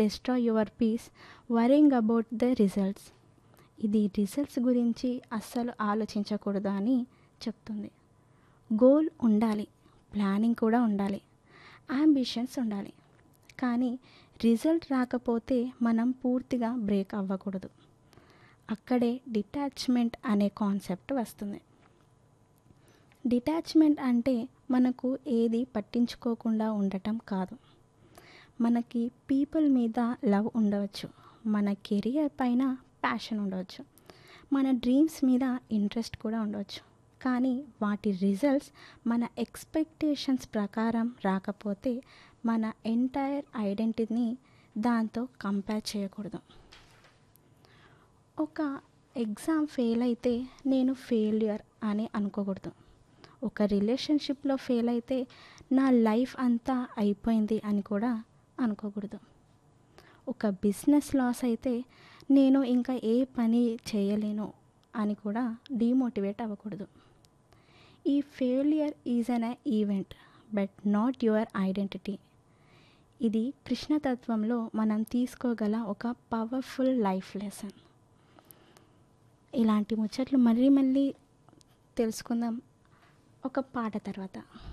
destroy your peace worrying about the results ఇది results గురించి అస్సలు ఆలోచించకూడదు అని చెప్తుంది గోల్ ఉండాలి ప్లానింగ్ కూడా ఉండాలి అంబిషన్స్ ఉండాలి కానీ రిజల్ట్ రాకపోతే మనం పూర్తిగా బ్రేక్ అవ్వకూడదు అక్కడే డిటాచ్మెంట్ అనే కాన్సెప్ట్ వస్తుంది డిటాచ్మెంట్ అంటే మనకు ఏది పట్టించుకోకుండా ఉండటం కాదు మనకి పీపుల్ మీద లవ్ ఉండవచ్చు మన కెరియర్ పైన ప్యాషన్ ఉండవచ్చు మన డ్రీమ్స్ మీద ఇంట్రెస్ట్ కూడా ఉండవచ్చు కానీ వాటి రిజల్ట్స్ మన ఎక్స్పెక్టేషన్స్ ప్రకారం రాకపోతే మన ఎంటైర్ ఐడెంటిటీని దాంతో కంపేర్ చేయకూడదు ఒక ఎగ్జామ్ ఫెయిల్ అయితే నేను ఫెయిల్యూర్ అని అనుకోకూడదు ఒక రిలేషన్షిప్లో ఫెయిల్ అయితే నా లైఫ్ అంతా అయిపోయింది అని కూడా అనుకోకూడదు ఒక బిజినెస్ లాస్ అయితే నేను ఇంకా ఏ పని చేయలేను అని కూడా డిమోటివేట్ అవ్వకూడదు ఈ failure is an event but not your identity ఇది కృష్ణతత్వంలో మనం తీసుకోగల ఒక పవర్ఫుల్ లైఫ్ లెసన్ ఇలాంటి ముచ్చట్లు మళ్ళీ మళ్ళీ తెలుసుకుందాం ఒక పాట తర్వాత